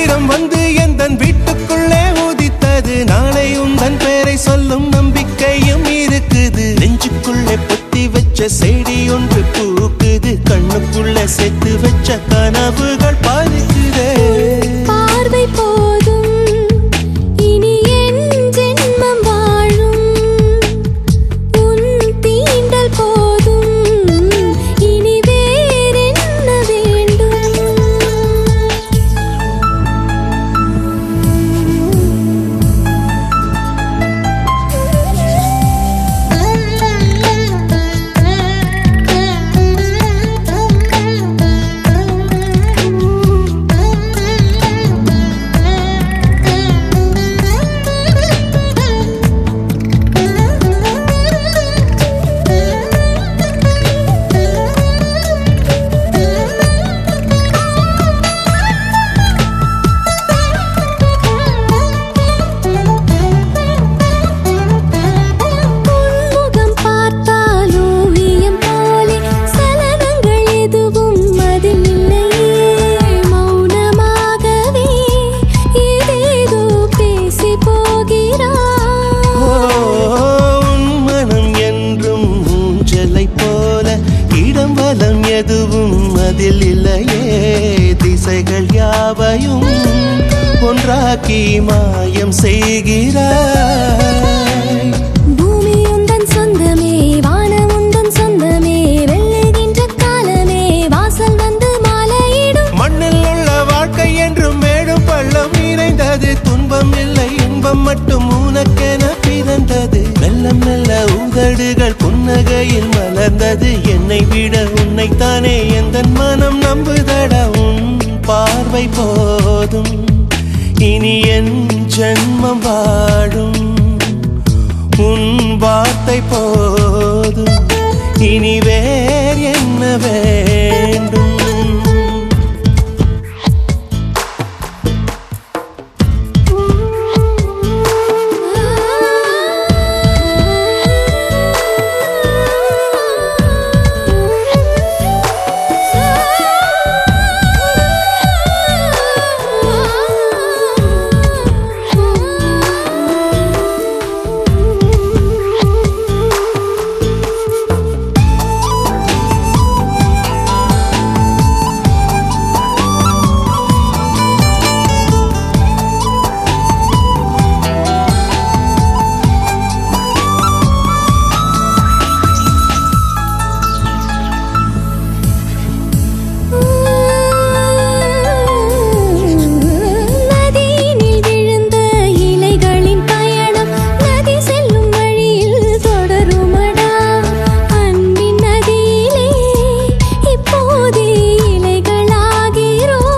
நட்சத்திரம் வந்து எந்தன் வீட்டுக்குள்ளே உதித்தது நாளை உந்தன் பெயரை சொல்லும் நம்பிக்கையும் இருக்குது நெஞ்சுக்குள்ளே பொத்தி வச்ச செடி ஒன்று பூக்குது கண்ணுக்குள்ளே சேர்த்து வச்ச கனவுகள் பறிக்குதே பார்வை போதும் இனி என் ஜென்மம் வாழும் உன் தீண்டல் போதும் இனி வேறென்ன வேண்டும் உன்முகம் பார்த்தால் ஓவியம் போலே சலனங்கள் எதுவும் அதில் இல்லையே மௌனமாகவே ஏதேதோ பேசி போகிறாய் உன் மனம் என்றும் ஊஞ்சலை போல இடம் வலம் எதுவும் அதில் இல்லையே திசைகள் யாவையும் ஒன்றாக்கி மாயம் செய்கிறாய் பூமி உந்தன் சொந்தமே வானம் உந்தன் சொந்தமே வெல்லுகின்ற காலமே வாசல் வந்து மாலையிடும் மண்ணில் உள்ள வாழ்க்கை என்றும் மேடும் பள்ளம் இணைந்தது துன்பம் இல்லை இன்பம் மட்டும் உனக்கென பிறந்தது மெல்ல மெல்ல உதடுகள் புன்னகையில் மலர்ந்தது என்னை விட உன்னைத்தானே எந்த மனம் நம்புதடா உன் பார்வை போதும் இனி என் ஜென்மம் வாழும் உன் வார்த்தை போதும் இனி வேறு என்ன வேண்டும் நதியினில் விழுந்த இலைகளின் பயணம் நதி செல்லும் வழியில் தொடருமடா அன்பின் நதியிலே இப்போதே இலைகளாகிறோம்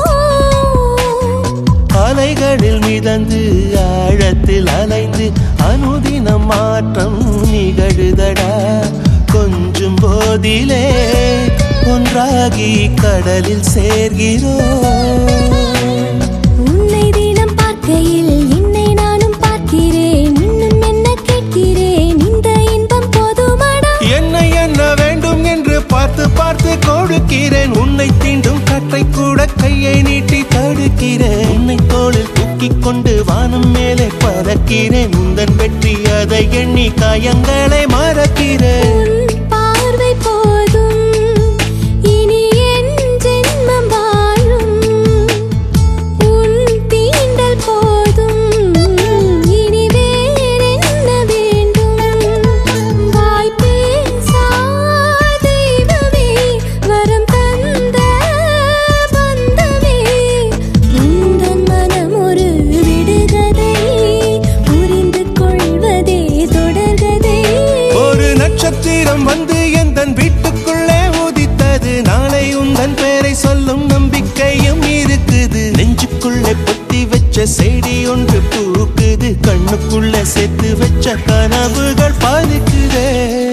அலைகளில் மிதந்து ஆழத்தில் அலைந்து அனுதினம் மாற்றம் நிகழுதடா கொஞ்சம் போதிலே ஒன்றாகி கடலில் சேர்கிறோம் உன்னை தினம் பார்க்கையில் என்னை நானும் பார்க்கிறேன் இன்னும் என்ன கேட்கிறேன் இந்த இன்பம் போதுமடா என்ன என்ன வேண்டும் என்று பார்த்து பார்த்து கொடுக்கிறேன் உன்னை தீண்டும் கற்றை கூட கையை நீட்டி தடுக்கிறேன் உன்னை தோளில் தூக்கிக் கொண்டு வானம் மேலே பறக்கிறேன் உந்தன் வெற்றி அதை எண்ணி காயங்களை மறக்கிறேன் உன் பார்வை போதும் இனி என் ஜென்மம் வாழும் உன் தீண்டல் போதும் இனி வேறென்ன வேண்டும் வாய் பேசா தெய்வமே வரம் தந்த பந்தமே உந்தன் மனம் ஒரு விடுகதை புரிந்து கொள்வதே தொடர்கதை ஒரு நட்சத்திரம் வந்து எந்தன் வீட்டுக்குள்ளே உதித்தது நாளை உந்தன் பெயரை சொல்லும் நம்பிக்கையும் இருக்குது நெஞ்சுக்குள்ளே பொத்தி வச்ச செடி ஒன்று பூக்குது கண்ணுக்குள்ளே சேர்த்து வச்ச கனவுகள் பலிக்குதே